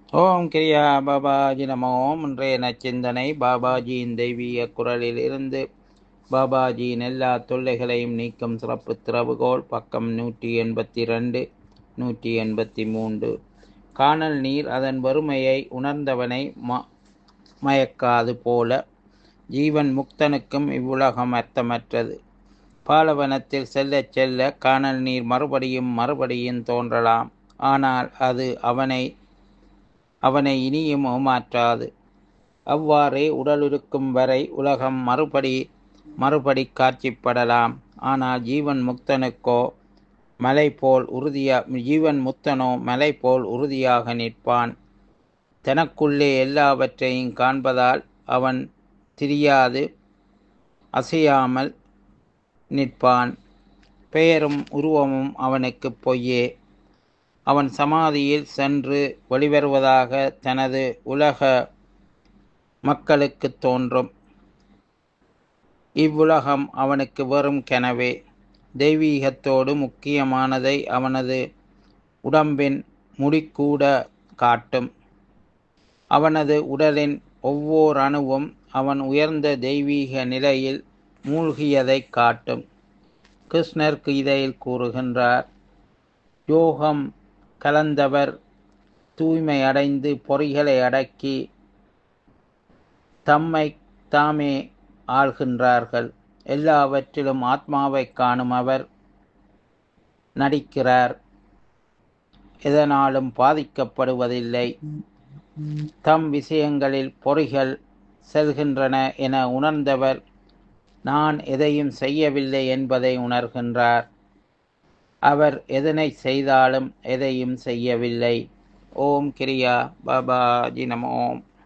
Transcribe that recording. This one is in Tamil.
ஓம் கிரியா பாபாஜி நமோ இன்றைய நச்சிந்தனை பாபாஜியின் தெய்வீக குரலில் இருந்து பாபாஜியின் எல்லா தொல்லைகளையும் நீக்கும் சிறப்பு திறவுகோல் பக்கம் நூற்றி எண்பத்தி ரெண்டு நூற்றி எண்பத்தி மூன்று காணல் நீர் அதன் வறுமையை உணர்ந்தவனை ம மயக்காது போல ஜீவன் முக்தனுக்கும் இவ்வுலகம் அர்த்தமற்றது பாலவனத்தில் செல்லச் செல்ல காணல் நீர் மறுபடியும் மறுபடியும் தோன்றலாம் ஆனால் அது அவனை அவனை இனியும் ஏமாற்றாது அவ்வாறே உடலிருக்கும் வரை உலகம் மறுபடி மறுபடி காட்சிப்படலாம் ஆனால் ஜீவன் முக்தனுக்கோ மலை போல் உறுதியா ஜீவன் முக்தனோ மலை போல் உறுதியாக நிற்பான் தனக்குள்ளே எல்லாவற்றையும் காண்பதால் அவன் திரியாது அசையாமல் நிற்பான் பெயரும் உருவமும் அவனுக்கு பொய்யே அவன் சமாதியில் சென்று வெளிவருவதாக தனது உலக மக்களுக்கு தோன்றும் இவ்வுலகம் அவனுக்கு வெறும் கனவே தெய்வீகத்தோடு முக்கியமானதை அவனது உடம்பின் முடிக்கூட காட்டும் அவனது உடலின் ஒவ்வொரு அணுவும் அவன் உயர்ந்த தெய்வீக நிலையில் மூழ்கியதை காட்டும் கிருஷ்ணர் கீதையில் கூறுகின்றார் யோகம் கலந்தவர் தூய்மை அடைந்து பொறிகளை அடக்கி தம்மை தாமே ஆள்கின்றார்கள் எல்லாவற்றிலும் ஆத்மாவை காணும் அவர் நடிக்கிறார் எதனாலும் பாதிக்கப்படுவதில்லை தம் விஷயங்களில் பொறிகள் செல்கின்றன என உணர்ந்தவர் நான் எதையும் செய்யவில்லை என்பதை உணர்கின்றார் அவர் எதனை செய்தாலும் எதையும் செய்யவில்லை ஓம் கிரியா பாபாஜி நம ஓம்